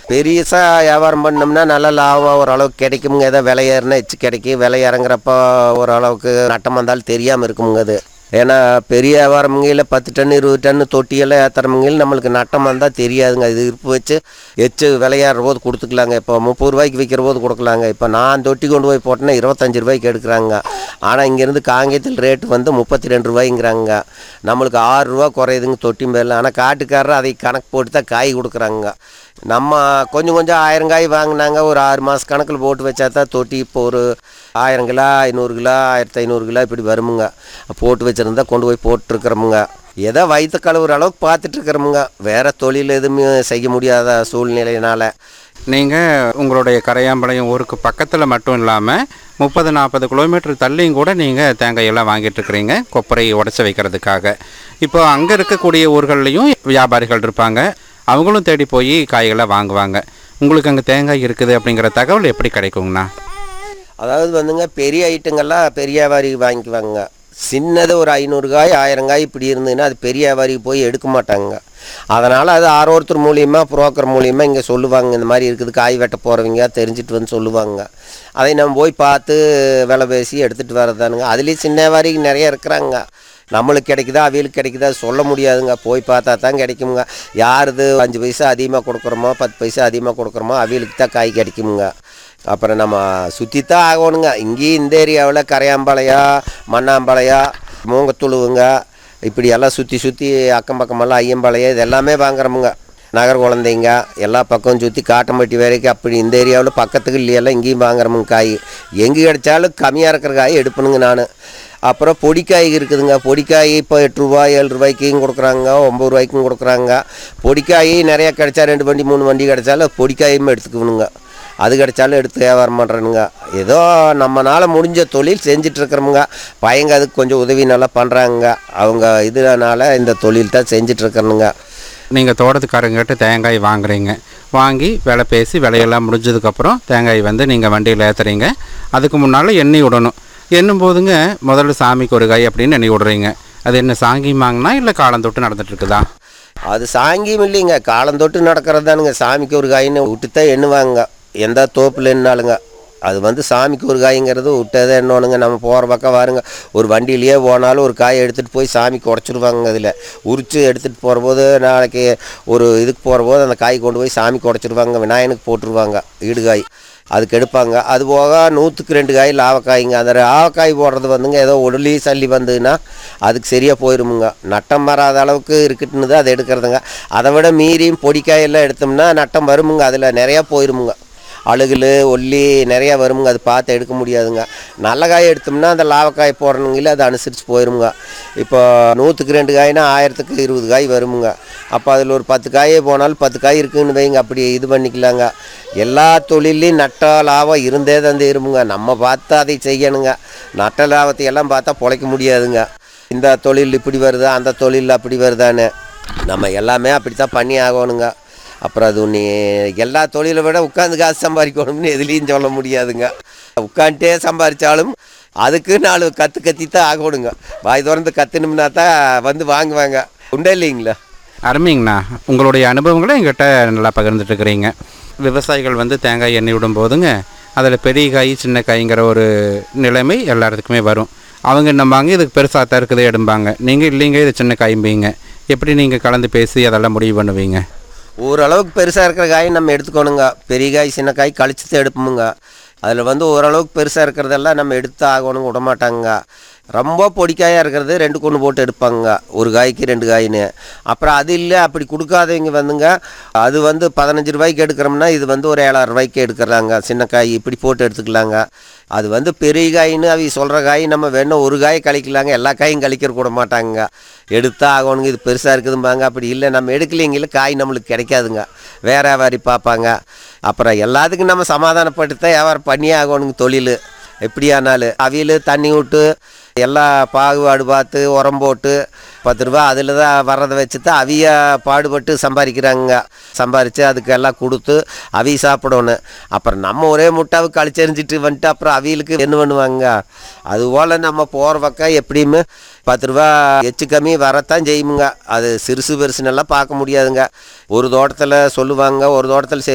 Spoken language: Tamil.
பெரியசாக வியாபாரம் பண்ணோம்னா நல்ல லாபம் ஓரளவுக்கு கிடைக்குமுங்க ஏதோ விலை ஏறினா எச்சு கிடைக்கும் விலை இறங்குறப்ப ஓரளவுக்கு நட்டம் வந்தாலும் தெரியாமல் இருக்குமுங்க அது ஏன்னா பெரிய வியாபாரமுங்கையில் பத்து டன் இருபது டன் தொட்டியெல்லாம் ஏற்றுறமுங்கையில் நம்மளுக்கு நட்டம் வந்தால் தெரியாதுங்க இது இருப்பு வச்சு எச்சு விலையாடுற போது கொடுத்துக்கலாங்க இப்போ முப்பது ரூபாய்க்கு விற்கிற போது கொடுக்கலாங்க இப்போ நான் தொட்டி கொண்டு போய் போட்டேன்னா இருபத்தஞ்சி ரூபாய்க்கு எடுக்கிறாங்க ஆனால் இங்கேருந்து காங்கேயத்தில் ரேட்டு வந்து முப்பத்தி ரெண்டு ரூபாய்ங்கிறாங்க நம்மளுக்கு ஆறு ரூபா குறையுதுங்க தொட்டி மேலே ஆனால் காட்டுக்காரர் அதை கணக்கு போட்டு தான் காய் கொடுக்குறாங்க நம்ம கொஞ்சம் கொஞ்சம் ஆயிரம் காய் வாங்கினாங்க ஒரு ஆறு மாத கணக்கில் போட்டு வச்சா தான் தொட்டி இப்போ ஒரு ஆயிரம் கிலோ ஐநூறு கிலோ ஆயிரத்தி ஐநூறு கிலோ இப்படி வருமுங்க போட்டு வச்சுருந்தா கொண்டு போய் போட்டுருக்குறோமுங்க ஏதோ வயிற்று கழுவுற அளவுக்கு பார்த்துட்டு இருக்கிறோமுங்க வேறு தொழில் எதுவுமே செய்ய முடியாத சூழ்நிலையினால் நீங்கள் உங்களுடைய கரையாம்பாளையம் ஊருக்கு பக்கத்தில் மட்டும் இல்லாமல் முப்பது நாற்பது கிலோமீட்டர் தள்ளியும் கூட நீங்கள் தேங்காயெல்லாம் வாங்கிட்டு இருக்கிறீங்க கொப்பரை உடச்சி வைக்கிறதுக்காக இப்போ அங்கே இருக்கக்கூடிய ஊர்கள்லேயும் வியாபாரிகள் இருப்பாங்க அவங்களும் தேடி போய் காய்களை வாங்குவாங்க உங்களுக்கு அங்கே தேங்காய் இருக்குது அப்படிங்கிற தகவல் எப்படி கிடைக்குங்கண்ணா அதாவது வந்துங்க பெரிய ஐட்டங்கள்லாம் பெரிய வியாபாரிக்கு வாங்கிக்குவாங்க சின்னது ஒரு ஐநூறு காய் ஆயிரம் காய் இப்படி இருந்ததுன்னா அது பெரிய வியாபாரிக்கு போய் எடுக்க மாட்டாங்க அதனால் அது ஆரோருத்தர் மூலியமாக புரோக்கர் மூலியமாக இங்கே சொல்லுவாங்க இந்த மாதிரி இருக்குது காய் வெட்ட போகிறவங்க தெரிஞ்சிட்டு வந்து சொல்லுவாங்க அதை நம்ம போய் பார்த்து விலை பேசி எடுத்துகிட்டு வரதானுங்க அதுலேயும் சின்ன வியாபாரிக்கு நிறைய இருக்கிறாங்க நம்மளுக்கு கிடைக்குதா அவியலுக்கு கிடைக்குதா சொல்ல முடியாதுங்க போய் பார்த்தா தான் கிடைக்குங்க யாருது அஞ்சு பைசா அதிகமாக கொடுக்குறோமோ பத்து பைசா அதிகமாக கொடுக்குறோமோ அவியலுக்கு தான் காய் கிடைக்குமுங்க அப்புறம் நம்ம சுற்றித்தான் ஆகணுங்க இங்கேயும் இந்த ஏரியாவில் கரையாம்பாளையா மண்ணாம்பாளையா மூங்கத்துழுவுங்க இப்படி எல்லாம் சுற்றி சுற்றி அக்கம் பக்கமெல்லாம் ஐயம்பாளையம் இது எல்லாமே வாங்குறோமுங்க நகர் குழந்தைங்க எல்லா பக்கம் சுற்றி காட்டம்பட்டி வரைக்கும் அப்படி இந்த ஏரியாவில் பக்கத்துக்கு இல்லையெல்லாம் இங்கேயும் வாங்குறோமுங்க காய் எங்கே கிடைச்சாலும் கம்மியாக இருக்கிற காய் எடுப்பணுங்க நான் அப்புறம் பொடிக்காய் இருக்குதுங்க பொடிக்காய் இப்போ எட்டு ரூபாய் ஏழு ரூபாய்க்கும் கொடுக்குறாங்க ஒம்பது ரூபாய்க்கும் கொடுக்குறாங்க பொடிக்காய் நிறையா கிடைச்சா ரெண்டு வண்டி மூணு வண்டி கிடைச்சாலும் பொடிக்காயும் எடுத்துக்கணுங்க அது கிடைச்சாலும் எடுத்து வியாபாரம் பண்ணுறேனுங்க ஏதோ நம்மளால் முடிஞ்ச தொழில் செஞ்சிட்ருக்குறோமுங்க பையங்க அதுக்கு கொஞ்சம் உதவி நல்லா பண்ணுறாங்க அவங்க இதனால இந்த தொழில் தான் செஞ்சிட்ருக்கிறனுங்க நீங்கள் தோட்டத்துக்காரங்கிட்ட தேங்காய் வாங்குறீங்க வாங்கி விலை பேசி விலையெல்லாம் முடிஞ்சதுக்கப்புறம் தேங்காய் வந்து நீங்கள் வண்டியில் ஏற்றுறீங்க அதுக்கு முன்னால் எண்ணெய் விடணும் எண்ணும் போதுங்க முதல்ல சாமிக்கு ஒரு காய் அப்படின்னு எண்ணெய் விடுறீங்க அது என்ன சாங்கியமாங்கண்ணா இல்லை காலம் தொட்டு நடந்துட்டு இருக்குதா அது சாங்கியம் இல்லைங்க காலந்தொட்டு நடக்கிறது தானுங்க சாமிக்கு ஒரு காயின்னு விட்டு தான் எண்ணுவாங்க எந்த தோப்பில் எண்ணாலுங்க அது வந்து சாமிக்கு ஒரு காய்ங்கிறது விட்டதே எண்ணணுங்க நம்ம போகிற பக்கம் வாருங்க ஒரு வண்டியிலேயே போனாலும் ஒரு காயை எடுத்துகிட்டு போய் சாமிக்கு உடச்சிருவாங்க அதில் உரித்து எடுத்துகிட்டு போகிற போது நாளைக்கு ஒரு இதுக்கு போகிற போது அந்த காய் கொண்டு போய் சாமிக்கு உடச்சிருவாங்க விநாயகனுக்கு போட்டுருவாங்க ஈடுகாய் அதுக்கு எடுப்பாங்க அது போக நூற்றுக்கு ரெண்டு காய் லாவக்காய்ங்க அந்த லாவக்காய் போடுறது வந்துங்க ஏதோ ஒடுலி சல்லி வந்ததுன்னா அதுக்கு சரியாக போயிருமுங்க நட்டம் வராத அளவுக்கு இருக்குட்டுன்னு தான் அதை எடுக்கிறதுங்க அதை விட மீறியும் பொடிக்காயெல்லாம் எடுத்தோம்னா நட்டம் வருமுங்க அதில் நிறையா போயிருமுங்க அழுகுல் ஒல்லி நிறையா வருமுங்க அது பார்த்து எடுக்க முடியாதுங்க நல்ல காய் எடுத்தோம்னா அந்த லாவக்காய் போடணுங்கள அது அனுசரித்து போயிருமுங்க இப்போ நூற்றுக்கு ரெண்டு காய்னா ஆயிரத்துக்கு இருபது காய் வருமுங்க அப்போ அதில் ஒரு பத்து காயே போனாலும் பத்து காய் இருக்குன்னு வைங்க அப்படி இது பண்ணிக்கலாங்க எல்லா தொழிலையும் நட்ட லாபம் இருந்தே தான் இருமுங்க நம்ம பார்த்து அதை செய்யணுங்க நட்ட லாபத்தை எல்லாம் பார்த்தா பொழைக்க முடியாதுங்க இந்த தொழில் இப்படி வருதா அந்த தொழில் அப்படி வருதான்னு நம்ம எல்லாமே அப்படி தான் பண்ணி ஆகணுங்க அப்புறம் அது நீ எல்லா தொழிலை விட உட்காந்து காசு சம்பாதிக்கணும்னு எதுலேயும் சொல்ல முடியாதுங்க உட்காந்துட்டே சம்பாதிச்சாலும் அதுக்கு நாலு கற்று கத்தி தான் ஆகணுங்க வாய் திறந்து கற்றுனோம்னா தான் வந்து வாங்குவாங்க உண்டா இல்லைங்களா அருமைங்கண்ணா உங்களுடைய அனுபவங்களை எங்கிட்ட நல்லா பகிர்ந்துட்டு இருக்கிறீங்க விவசாயிகள் வந்து தேங்காய் எண்ணெய் விடும் போதுங்க அதில் பெரிய காய் சின்ன காய்ங்கிற ஒரு நிலைமை எல்லாத்துக்குமே வரும் அவங்க என்னம்பாங்க இதுக்கு பெருசாக தான் இருக்குது எடும்பாங்க நீங்கள் இல்லைங்க இது சின்ன காயும்பீங்க எப்படி நீங்கள் கலந்து பேசி அதெல்லாம் முடிவு பண்ணுவீங்க ஓரளவுக்கு பெருசாக இருக்கிற காய் நம்ம எடுத்துக்கணுங்க பெரிய காய் சின்ன காய் கழிச்சு தான் எடுப்போமுங்க அதில் வந்து ஓரளவுக்கு பெருசாக இருக்கிறதெல்லாம் நம்ம எடுத்து ஆகணுங்க விட மாட்டாங்க ரொம்ப பொடிக்காயாக இருக்கிறது ரெண்டு கொண்டு போட்டு எடுப்பாங்க ஒரு காய்க்கு ரெண்டு காயின்னு அப்புறம் அது இல்லை அப்படி கொடுக்காதவங்க வந்துங்க அது வந்து பதினஞ்சு ரூபாய்க்கு எடுக்கிறோம்னா இது வந்து ஒரு ஏழாயிரம் ரூபாய்க்கு எடுக்கிறாங்க சின்ன காய் இப்படி போட்டு எடுத்துக்கலாங்க அது வந்து பெரிய காயின்னு அவங்க சொல்கிற காய் நம்ம வேணும் ஒரு காய் கழிக்கலாங்க எல்லா காயும் கழிக்கிற கூட மாட்டாங்க எடுத்தா ஆகணுங்க இது பெருசாக இருக்குதும்பாங்க அப்படி இல்லை நம்ம எடுக்கலைங்கள காய் நம்மளுக்கு கிடைக்காதுங்க வேற வியாபாரி பார்ப்பாங்க அப்புறம் எல்லாத்துக்கும் நம்ம சமாதானப்பட்டு தான் வியாபாரம் பண்ணியே ஆகணுங்க தொழில் எப்படியானாலும் அவியல் தண்ணி விட்டு எல்லா பாகுபாடு பார்த்து உரம் போட்டு பத்து ரூபா அதில் தான் வர்றதை வச்சு தான் அவிய பாடுபட்டு சம்பாதிக்கிறாங்க சம்பாரித்து அதுக்கு எல்லாம் கொடுத்து அவிய சாப்பிடணும் அப்புறம் நம்ம ஒரே முட்டாவை கழிச்செறிஞ்சிட்டு வந்துட்டு அப்புறம் அவியலுக்கு என்ன பண்ணுவாங்க அதுபோல் நம்ம போகிற பக்கம் எப்படியுமே பத்து ரூபா எச்சு கம்மி வரத்தான் செய்யுமுங்க அது சிறுசு பெருசுன்னெல்லாம் பார்க்க முடியாதுங்க ஒரு தோட்டத்தில் சொல்லுவாங்க ஒரு தோட்டத்தில்